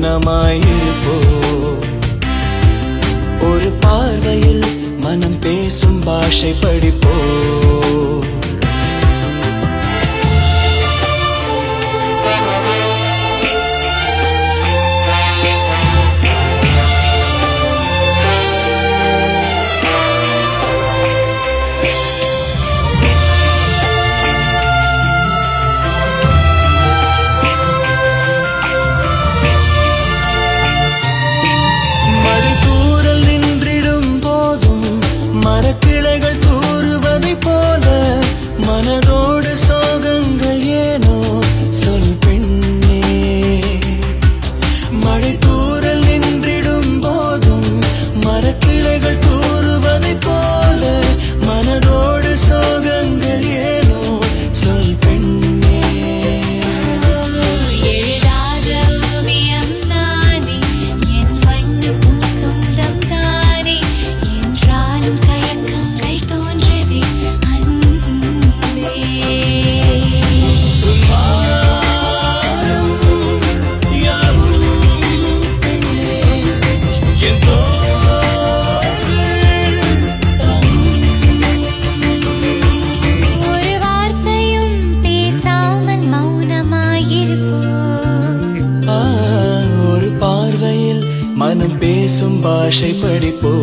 மௌனமாயிருப்போ ஒரு பார்வையில் மனம் பேசும் பாஷை படிப்போ மழைத்தூறல் நின்றிடும் போதும் மரக்கிளைகள் தூறுவதைப் போல மனதோடு சோகங்கள் ஏனோ சொல் பெண்ணே மழைத்தூறல் நின்றிடும் போதும் மரக்கிளைகள் தூறுவதைப் போல மனதோடு சோகங்கள் ஏனோ சொல் பெண்ணே எழுதாத ஓவியம் நானே என் வண்ணப்பும் சொந்தம் தானே என்றாலும் கயக்கங்கள் தோன்றதே அன்பே ஒரு வார்த்தையும் பேசாமல் மௌனமாயிருப்போ ஆ, ஒரு பார்வையில் மனம் பேசும் பாஷை படிப்போ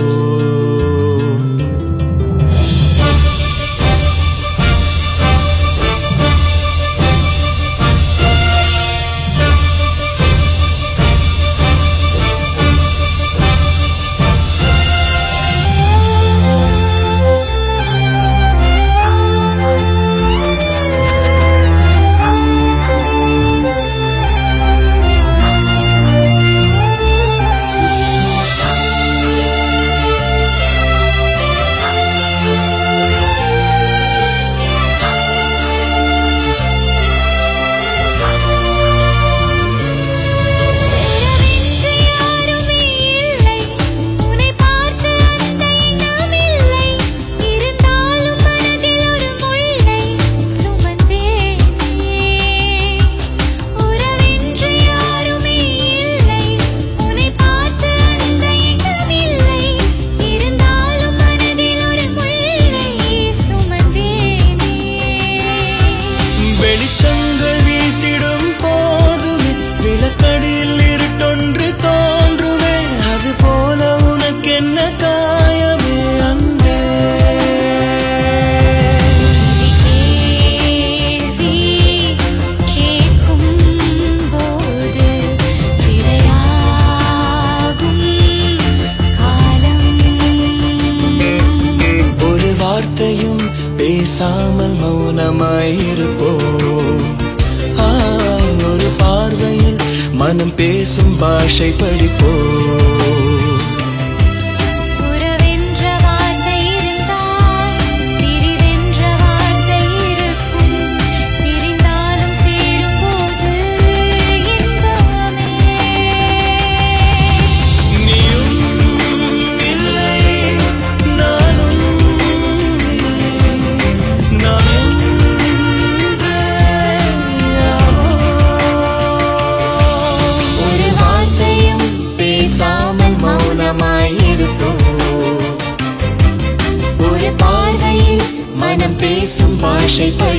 உறவென்று யாருமே இல்லை உன்னை பார்த்து அந்த எண்ணம் இல்லை இருந்தாலும் மனதில் ஒரு முள்ளை சுமந்தேனே உறவென்று யாருமே இல்லை உன்னை பார்த்து அந்த எண்ணம் இல்லை இருந்தாலும் மனதில் ஒரு முள்ளை சுமந்தேனே வெளிச்சங்கள் வீசிடும் போதுமே விளக்கடியில் இருட்டொன்று தோன்றுமே அது போல உனக்கென்ன காயமே அன்பே கேள்வி கேட்கும் போது விடையாகும் காலம் ஒரு வார்த்தையும் பேசாமல் மௌனமாயிருப்போ ஆ, ஒரு பார்வையில் மனம் பேசும் பாஷை படிப்போ உறவென்ற வார்த்தை இருந்தால் பிரிவென்ற வார்த்தை இருக்கும் பிரிந்தாலும் சேரும்போது இன்பமே நீயும் இல்லை நானும் இல்லை நாம் என்றே யாவோ. ஒரு வார்த்தையும் பேசாமல் மௌனமாயிருப்போம் ஒரு பார்வையில் மனம் பேசும் பாஷை படி